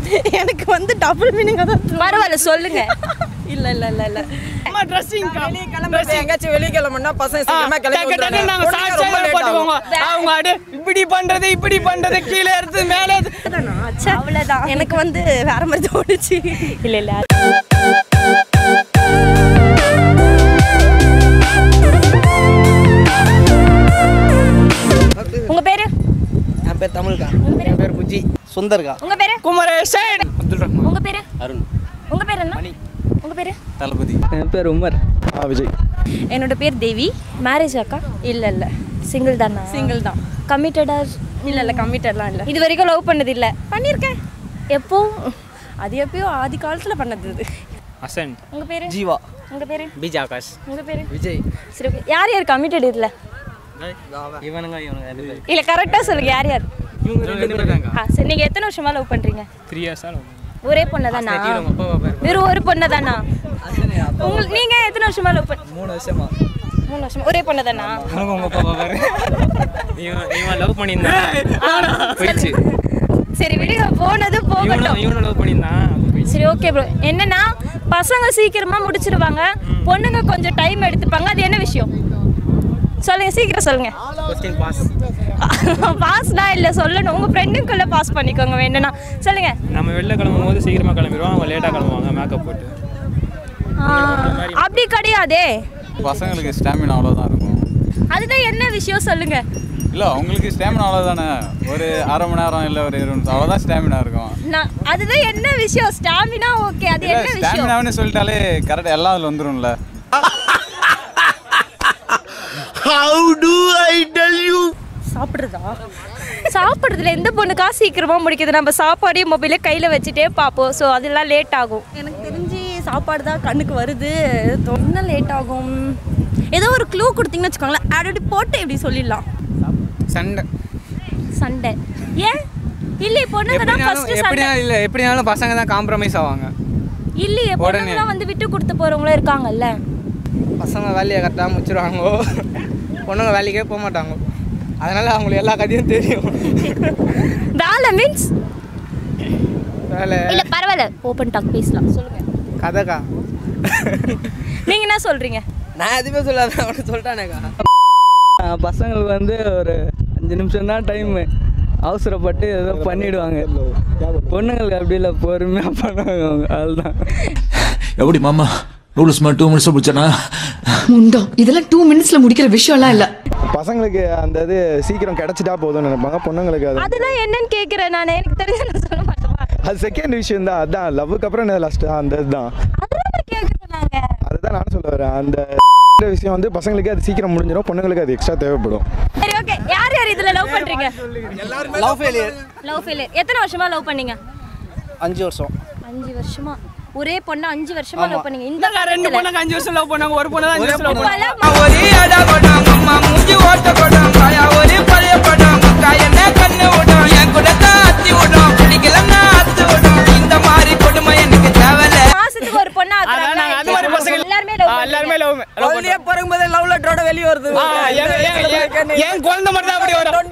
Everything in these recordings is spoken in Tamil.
எனக்கு வந்து டபுள் மீனிங்காக தான் பரவாயில்ல சொல்லுங்க இல்லை இல்லை இல்லை இல்லை அம்மா ட்ரெஸ்ஸிங் வெளியே கிளம்புறது எங்கேயாச்சும் வெளியே கிளம்புனா பசங்க சீக்கிரமா கிளம்பி விட்டுறாங்க. நாங்க பொண்ணுங்க ரொம்ப சாட்சியாக late போட்டுக்கோங்க ஆகும். அவங்க அடு இப்படி பண்றது இப்படி பண்றது கீழே எடுத்து மேலே எடுத்து அவ்வளவுதான் எனக்கு வந்து வேற மாதிரி தோணுச்சு இல்ல இல்ல உங்க பேரு என் பேர் தமிழ்கா என் பேர் புஜி சுந்தர்கா உங்க பேரு குமரேசன் அப்துல் ரஹ்மான் உங்க பேரு அருண் உங்க பேர் என்ன உங்க பேரு தளபதி என் பேர் உமர் ஆ விஜய் என்னோட பேர் தேவி மேரேஜ் அக்கா இல்லை இல்லை சிங்கிள் தானா சிங்கிள் தான் கமிட்டடா இல்லை இல்லை கம்மிட்டர்லாம் இல்லை இது வரைக்கும் லவ் பண்ணது இல்ல பண்ணியிருக்கேன் எப்போ அது எப்பயோ ஆதி காலத்தில் பண்ணது இது ஹசன் உங்க பேரு ஜீவா உங்க பேரு பிஜ் ஆகாஷ் உங்க பேரு விஜய் சரி okay. யார் யார் கமிட்டட் இதுல இவனுங்க இவனுங்க ரெண்டு பேர் இல்ல கரெக்டா சொல்லுங்க யார் யார் இவங்க ரெண்டு பேர் தாங்க ஆ சரி நீங்க எத்தனை வருஷமா லவ் பண்றீங்க த்ரீ இயர்ஸாக ஒரே பொண்ணு தானா வெறும் ஒரு பொண்ணு தானா உங்களுக்கு நீங்க எத்தனை வருஷமா லவ் பண்ண மூணு வருஷமா மூணு வருஷமா ஒரே பொண்ணு தானா உனக்கு உங்க அப்பா பாரு இவன் இவன் லவ் பண்ணியிருந்தான் போயிடுச்சு சரி விடுங்க போனது இவனும் போகட்டும் இவனும் லவ் பண்ணியிருந்தான் அது போயிடுச்சு சரி ஓகே ப்ரோ என்னன்னா பசங்க சீக்கிரமா முடிச்சிருவாங்க பொண்ணுங்க கொஞ்சம் டைம் எடுத்துப்பாங்க அது என்ன விஷயம் சொல்லுங்க சீக்கிரம் சொல்லுங்க கொஸ்டின் பாஸ் பாஸ்னா இல்ல சொல்லணும் உங்க ஃப்ரெண்டுக்குள்ள பாஸ் பண்ணிக்கோங்க வேணும்னா சொல்லுங்க நம்ம வெளில கிளம்பும் போது சீக்கிரமாக கிளம்பிடுவோம் அவங்க லேட்டாக கிளம்புவாங்க மேக்கப் போட்டு ஆ, அப்படி கிடையாதே பசங்களுக்கு ஸ்டாமினா அவ்வளோதான் இருக்கும் அதுதான் என்ன விஷயம் சொல்லுங்க இல்லை அவங்களுக்கு ஸ்டாமினா அவ்வளோதானே ஒரு அரை மணி நேரம் இல்லை ஒரு இருபது நிமிஷம் அவ்வளோதான் ஸ்டாமினா இருக்கும் நான் அதுதான் என்ன விஷயம் ஸ்டாமினா ஓகே அது இல்லை என்ன விஷயம் ஸ்டாமினான்னு சொல்லிட்டாலே கரெக்டாக எல்லாம் அதில் வந்துரும்ல சாப்பிட்றதா சாப்பிட்றதுல எந்த பொண்ணுக்கா சீக்கிரமா முடிக்குது நம்ம சாப்பாடையும் மொபைலே கையில வச்சுட்டே பார்ப்போம் ஸோ அதெல்லாம் லேட் ஆகும் எனக்கு தெரிஞ்சு சாப்பாடு தான் கண்ணுக்கு வருது என்ன லேட் ஆகும் ஏதோ ஒரு க்ளூ கொடுத்தீங்கன்னு வச்சுக்கோங்களேன் ஆல்ரெடி போட்டு எப்படி சொல்லிடலாம் சண்டை சண்டை ஏன் இல்லை பொண்ணுங்க தான் ஃபர்ஸ்ட் சண்டை எப்படினாலும் இல்லை எப்படினாலும் பசங்க தான் காம்ப்ரமைஸ் ஆவாங்க இல்லையே பொண்ணுங்கலாம் வந்து விட்டு கொடுத்து போறவங்களும் இருக்காங்கல்ல பசங்க வேலையை கரெக்டாக முடிச்சிருவாங்க பொண்ணுங்க வேலைக்கே போக மாட்டாங்க அதனால அவங்களுக்கு எல்லா கதையும் தெரியும் வேலை மீன்ஸ் வேலை இல்ல பரவாயில்ல ஓப்பன் டாக் பேசலாம் சொல்லுங்க கதைக்கா நீங்க என்ன சொல்றீங்க நான் எதுவுமே சொல்லாத அவனுக்கு சொல்லிட்டானேக்கா பசங்களுக்கு வந்து ஒரு அஞ்சு நிமிஷம் தான் டைமு அவசரப்பட்டு ஏதோ பண்ணிடுவாங்க பொண்ணுங்களுக்கு அப்படி இல்லை பொறுமையாக பண்ணுவாங்க அவங்க அதுதான் எப்படி மாமா நூடுல்ஸ் மாதிரி டூ மினிட்ஸ் பிடிச்சனா முண்டம் இதெல்லாம் டூ மினிட்ஸ்ல முடிக்கிற விஷயம்லாம் இல்ல பசங்களுக்கு அந்த இது சீக்கிரம் கிடைச்சிட்டா போதும்னு நினைப்பாங்க பொண்ணுங்களுக்கு அது அதுதான் என்னன்னு கேக்குறேன் நான் எனக்கு தெரிஞ்ச நான் சொல்ல மாட்டேன் அது செகண்ட் விஷயம் தான் அதான் லவ்வுக்கு அப்புறம் என்ன லாஸ்ட் அந்த இதுதான் அதுதான் கேக்குறேன் நாங்க அதுதான் நானும் சொல்ல வரேன் அந்த விஷயம் வந்து பசங்களுக்கு அது சீக்கிரம் முடிஞ்சிடும் பொண்ணுங்களுக்கு அது எக்ஸ்ட்ரா தேவைப்படும் சரி ஓகே யார் யார் இதுல லவ் பண்றீங்க லவ் ஃபெயிலியர் லவ் ஃபெயிலியர் எத்தனை வருஷமா லவ் பண்ணீங்க அஞ்சு வருஷம் அஞ்சு வருஷமா ஒரே பொண்ணு அஞ்சு வருஷமா லவ் பண்ணீங்க இந்த ரெண்டு காலத்துல பொண்ணுங்க அஞ்சு வருஷம் லவ் பண்ணாங்க ஒரு பொண்ணு தான் அஞ்சு வருஷம் லவ் பண்ணாங்க இப்பெல்லாம் ஒரே அடா படம் அம்மா மூஞ்சி ஓட்ட படம் காயா ஒரே பழைய படம் அக்கா என்ன கண்ணு விடும் என் கூட தான் அத்தி விடும் பிடிக்கலன்னா அத்து விடும் இந்த மாதிரி கொடுமை எனக்கு தேவையில்ல மாசத்துக்கு ஒரு பொண்ணா அதான் நாங்க அது மாதிரி பசங்க எல்லாருமே லவ் ஆ, எல்லாருமே லவ் குழந்தைய பிறகும்போதே லவ் லெட்டரோட வெளியே வருது என் குழந்தை மட்டும் தான் அப்படி வரும்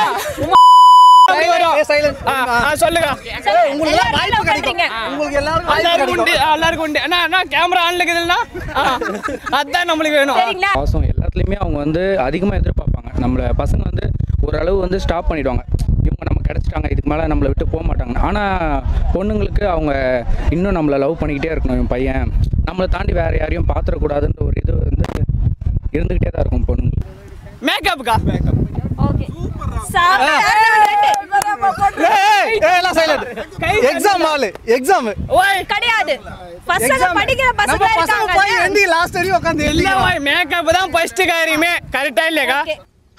அப்படி வரும் ஆ, ஆ, சொல்லுங்க எல்லாருமே லவ் பண்றீங்க உங்களுக்கு எல்லாருக்கும் எல்லாருக்கும் உண்டு எல்லாருக்கும் உண்டு அண்ணா அண்ணா கேமரா ஆன்ல இருக்குதுன்னா ஆ, அதான் நம்மளுக்கு வேணும் சரிங்களா பாசம் எல்லாத்துலேயுமே அவங்க வந்து அதிகமாக எதிர்பார்ப்பாங்க நம்மளை பசங்க வந்து ஓரளவு வந்து ஸ்டாப் பண்ணிடுவாங்க இவங்க நம்ம கிடச்சிட்டாங்க இதுக்கு மேலே நம்மளை விட்டு போக மாட்டாங்க ஆனால் பொண்ணுங்களுக்கு அவங்க இன்னும் நம்மளை லவ் பண்ணிக்கிட்டே இருக்கணும் இவன் பையன் நம்மளை தாண்டி வேறு யாரையும் பார்த்துடக்கூடாதுன்ற ஒரு இது வந்து இருந்துக்கிட்டே தான் இருக்கும் பொண்ணுங்களுக்கு மேக்கப்புக்கா ஓகே எக்ஸாம் ஆளு எக்ஸாம் ஓய் கிடையாது பசங்க படிக்கிற பசங்க இருக்காங்க எண்டி லாஸ்ட் வரையும் உட்காந்து இல்ல ஓய் மேக்கப் தான் ஃபர்ஸ்ட் காரியமே கரெக்டா இல்லையாக்கா Okay.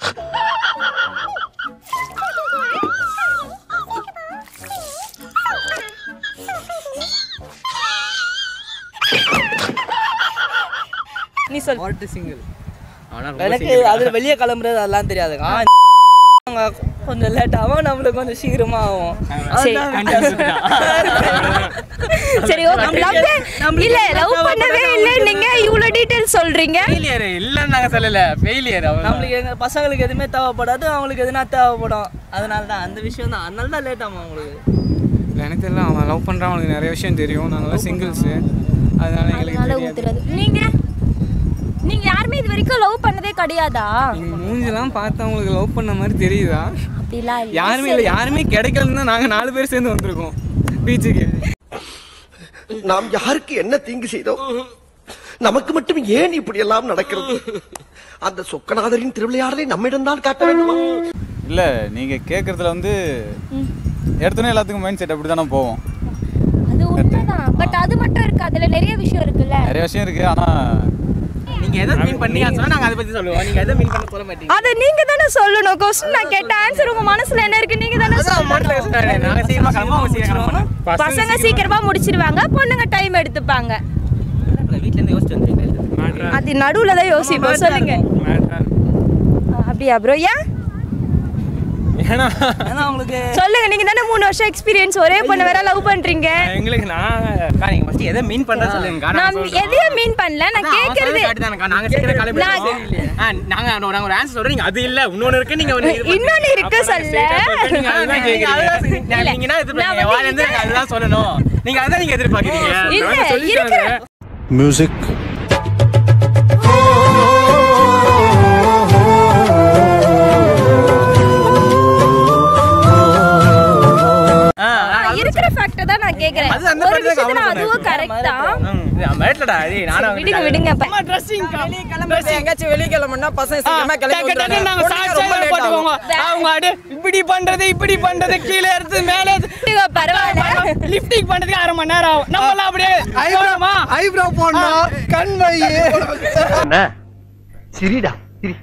நீ சொல் வாட் சிங்கிள் எனக்கு அது வெளியே கிளம்புறது அதெல்லாம் தெரியாதுக்கா அவங்க கொஞ்சம் லேட் ஆகும் நம்மளுக்கு கொஞ்சம் சீக்கிரமா ஆகும் சரி. சரி ஓகே லவ் இல்ல லவ் பண்ணவே இல்ல நீங்க இவ்வளவு டீடைல் சொல்றீங்க ஃபெயிலியர் இல்லன்னு நாங்க சொல்லல ஃபெயிலியர் நம்மளுக்கு எங்க பசங்களுக்கு எதுவுமே தேவைப்படாது அவங்களுக்கு எதுனா தேவைப்படும் அதனால தான் அந்த விஷயம் தான் அதனால தான் லேட் ஆகும் அவங்களுக்கு எனக்கு தெரியல அவன் லவ் பண்ணுறான் அவனுக்கு நிறைய விஷயம் தெரியும் நாங்கள் சிங்கிள்ஸு அதனால எங்களுக்கு அதனால தெரியாது ஊத்துறது நீங்க நீங்க யாருமே இது வரைக்கும் லவ் பண்ணதே கிடையாதா நீங்கள் மூஞ்சிலாம் பார்த்தா உங்களுக்கு லவ் பண்ண மாதிரி தெரியுதா அப்படிலாம் இல்ல. யாருமே இல்லை யாருமே கிடைக்கலன்னு தான் நாங்கள் நாலு பேர் சேர்ந்து வந்திருக்கோம் பீச்சுக்கு நாம் யாருக்கு என்ன தீங்கு செய்தோம் நமக்கு மட்டும் ஏன் இப்படி எல்லாம் நடக்கிறது அந்த சொக்கநாதரின் திருவிளையாடலை நம்மிடம் தான் காட்ட வேண்டுமா இல்ல நீங்க கேக்குறதுல வந்து எடுத்தோன்னே எல்லாத்துக்கும் மைண்ட் செட் அப்படி தானே போவோம் அது உண்மைதான் பட் அது மட்டும் இருக்கு அதுல நிறைய விஷயம் இருக்குல்ல நிறைய விஷயம் இருக்கு ஆனா நீங்க எதை மீன் பண்ணீங்க சொன்னா நாங்க அதை பத்தி சொல்லுவோம் நீங்க எதை மீன் பண்ண சொல்ல மாட்டீங்க அத நீங்க தானே சொல்லணும் கொஸ்டின் நான் கேட்ட ஆன்சர் உங்க மனசுல என்ன இருக்கு நீங்க தானே சொல்லணும் நாங்க சீக்கிரமா கிளம்ப அவங்க சீக்கிரம் கிளம்பணும் பசங்க சீக்கிரமா முடிச்சிருவாங்க பொண்ணுங்க டைம் எடுத்துப்பாங்க வீட்ல இருந்து யோசிச்சு வந்துருங்க அது நடுவுல தான் யோசிப்போம் சொல்லுங்க ஆ, அப்படியா ப்ரோ ஏன் ஏன்னா ஏன்னா உங்களுக்கு சொல்லுங்க நீங்க தானே மூணு வருஷம் எக்ஸ்பீரியன்ஸ் ஒரே பொண்ணு வேற லவ் பண்றீங்க எங்களுக்கு நான் அக்கா, நீங்க ஃபர்ஸ்ட் எதை மீன் பண்ற சொல்லுங்க நான் எதையும் மீன் பண்ணல நான் கேக்குறது நாங்க சீக்கிரம் கிளம்பிடுவோம் ஆ, நாங்க நாங்க ஒரு ஆன்சர் சொல்றோம் நீங்க அது இல்ல இன்னொன்னு இருக்கு நீங்க ஒண்ணு இது இன்னொன்னு இருக்கு சொல்ல நீங்க அதுதான் கேக்குறீங்க. இல்ல, நீங்க என்ன நான் எதிர்பார்க்கறீங்க வந்து வாயில இருந்து எனக்கு அதுதான் சொல்லணும் நீங்க அதான் நீங்க எதிர்பார்க்கறீங்க இல்ல இருக்கிற மியூசிக் ஆ, ஆ, இருக்கிற ஃபேக்ட் தான் நான் கேக்குறேன் அது அந்த ஒரு part தான் விஷயத்துல கவனம் அதுவும் கரெக்ட் தான் ம், இது மிரட்டலடா, டேய், நானும் விடுங்க விடுங்க இப்ப. ட்ரெஸ்ஸிங் எங்கேயாச்சும் வெளியே கிளம்புனா பசங்க நாங்க சாட்சியாக போட்டுக்கோங்க அவங்க அடு இப்படி பண்றது இப்படி பண்றது கீழே எடுத்து மேலே விடுங்க, பரவாயில்ல லிப்டிக் பண்றதுக்கு அரை மணி நேரம் ஆகும் நம்மளாம் அப்படியே ஐப்ரோமா ஐப்ரோ போடணும் கண் வை சிரிடா சிரி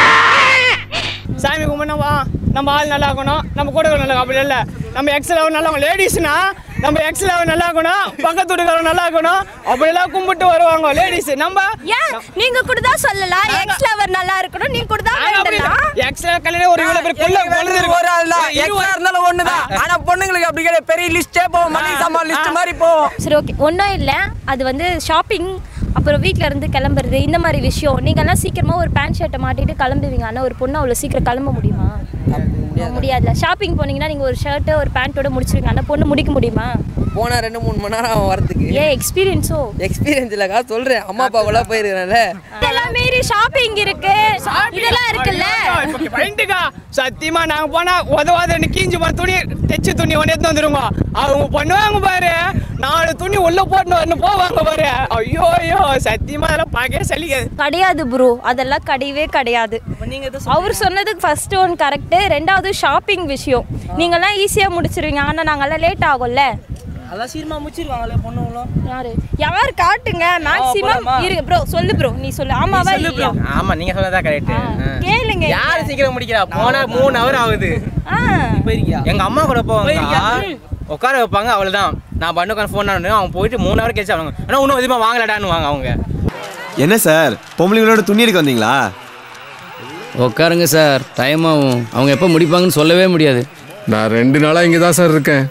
சாமி கும்பிடணும் நம்ம ஆள் நல்லா இருக்கணும் நம்ம கூட நல்லா இருக்கணும். அப்படி இல்லை நம்ம எக்ஸல் அவர் நல்லா லேடிஸ்னா நம்ம எக்ஸல் அவர் நல்லா இருக்கணும் பக்கத்து வீட்டுக்காரர் நல்லா இருக்கணும் அப்படியெல்லாம் கும்பிட்டு வருவாங்க லேடிஸ் நம்ம ஏன் நீங்க கூட தான் சொல்லலாம் எக்ஸ் லவர் நல்லா இருக்கணும் நீங்க கூட தான் வேண்டலாம் எக்ஸல் கல்யாணம் ஒரு இவ்வளவு பேர் கொள்ள கொழுது ஒரு ஆள் தான் எக்ஸ்ட்ரா இருந்தாலும் ஒண்ணுதான் ஆனா பொண்ணுங்களுக்கு அப்படி கிடையாது பெரிய லிஸ்டே போகும் மளிகை சாமான் லிஸ்ட் மாதிரி போகும் சரி ஓகே ஒன்றும் இல்லை அது வந்து ஷாப்பிங் அப்புறம் வீட்ல இருந்து கிளம்புறது இந்த மாதிரி விஷயம் நீங்கெல்லாம் சீக்கிரமா ஒரு பேண்ட் ஷர்ட்டை மாட்டிட்டு கிளம்புவீங்க ஆனால் ஒரு பொண்ணு அவ்வளோ சீக்கிரம் கிளம்ப முடியுமா முடியாதுல ஷாப்பிங் போனீங்கன்னா நீங்கள் ஒரு ஷர்ட்டு ஒரு பேண்ட்டோட முடிச்சிருவீங்க ஆனால் பொண்ணு முடிக்க முடியுமா போனா ரெண்டு மூணு மணி நேரம் ஆகும் வரதுக்கு ஏன் எக்ஸ்பீரியன்ஸோ எக்ஸ்பீரியன்ஸ் இல்லக்கா சொல்றேன் அம்மா அப்பா கூட போயிருக்கேன்ல இதெல்லாம் மீறி ஷாப்பிங் இருக்கு இதெல்லாம் இருக்குல்ல பயந்துக்கா சத்தியமா நாங்க போனா உதவாத கீஞ்சு போன துணி தைச்சு துணி ஒன்று எடுத்து வந்துருங்க அவங்க பண்ணுவாங்க பாரு நாலு துணி உள்ள போட்டு வரணும் போவாங்க பாரு ஐயோ ஐயோ சத்தியமா அதெல்லாம் பார்க்கவே சலிக்காது கிடையாது ப்ரோ அதெல்லாம் கிடையவே கிடையாது அவர் சொன்னதுக்கு ஃபர்ஸ்ட் ஒன் கரெக்டு ரெண்டாவது ஷாப்பிங் விஷயம் நீங்கெல்லாம் ஈஸியாக முடிச்சிருவீங்க ஆனால் நாங்கெல்லாம் லேட் ஆகும்ல அதான் சீர்மா முடிச்சிருவாங்களே பொண்ணுங்களும் யாரு யார் காட்டுங்க மேக்ஸிமம் போலாமா? இருக்கு ப்ரோ சொல்லு ப்ரோ நீ சொல்லு ஆமாவா இல்லையா ஆமா நீங்க சொன்னதா கரெக்ட் கேளுங்க யாரு சீக்கிரம் முடிக்கிறா போனா மூணு ஹவர் ஆகுது ஆ எங்க அம்மா கூட போவாங்க உட்கார வைப்பாங்க அவ்வளவுதான் நான் பண்ண உட்காந்து ஃபோன் அவங்க போயிட்டு மூணு ஹவர் கழிச்சு அவங்க ஆனா இன்னும் அதிகமாக வாங்கலடான்னு வாங்க அவங்க என்ன சார் பொம்பளைங்களோட துணி எடுக்க வந்தீங்களா உட்காருங்க சார் டைம் ஆகும் அவங்க எப்போ முடிப்பாங்கன்னு சொல்லவே முடியாது நான் ரெண்டு நாளாக இங்கே தான் சார் இருக்கேன்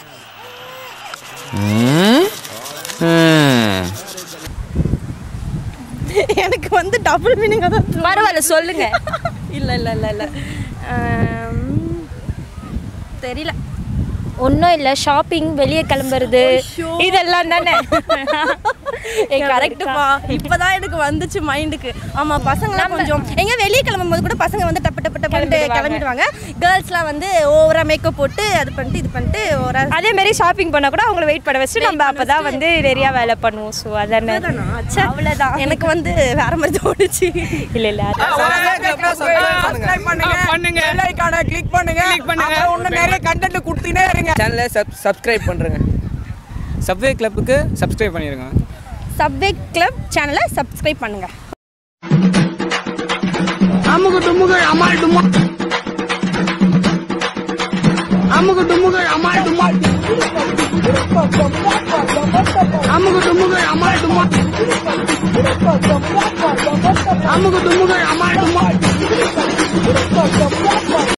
எனக்கு வந்து டபுள் மீனிங்காக தான் பரவாயில்ல சொல்லுங்க இல்லை இல்லை இல்லை இல்லை தெரியல ஒன்றும் இல்லை ஷாப்பிங் வெளியே கிளம்புறது இதெல்லாம் தானே ஏ கரெக்டுப்பா இப்பதான் எனக்கு வந்துச்சு மைண்டுக்கு ஆமா பசங்கலாம் கொஞ்சம் எங்க வெளியே கிளம்பும் போது கூட பசங்க வந்து டப்பு டப்பு டப்புன்ட்டு கிளம்பிடுவாங்க. கிளம்பிடுவாங்க கேர்ள்ஸ்லாம் வந்து ஓவரா மேக்கப் போட்டு அது பண்ணிட்டு இது பண்ணிட்டு ஓவரா அதே மாதிரி ஷாப்பிங் பண்ணால் கூட அவங்கள வெயிட் பண்ண வச்சுட்டு நம்ம அப்போ தான் வந்து நிறையா வேலை பண்ணுவோம் ஸோ அதானே அவ்வளவுதான் எனக்கு வந்து வேற மாதிரி தோணுச்சு இல்லை இல்லை பண்ணுங்க கிளிக் பண்ணுங்க Click பண்ணுங்க. அப்புறம் இன்னும் நிறைய கண்டென்ட் கொடுத்துனே இருங்க சேனலை சப்ஸ்கிரைப் பண்றேங்க சப்வே கிளப்புக்கு சப்ஸ்கிரைப் பண்ணிருங்க சப்வே கிளப் சேனலை சப்ஸ்கிரைப் பண்ணுங்க அமுகு டுமுகு அமால் டுமா அமுகு டுமுகு அமால் டுமா அமுகு டுமுகு அமால் டுமா அமுகு டுமுகு அமால் டுமா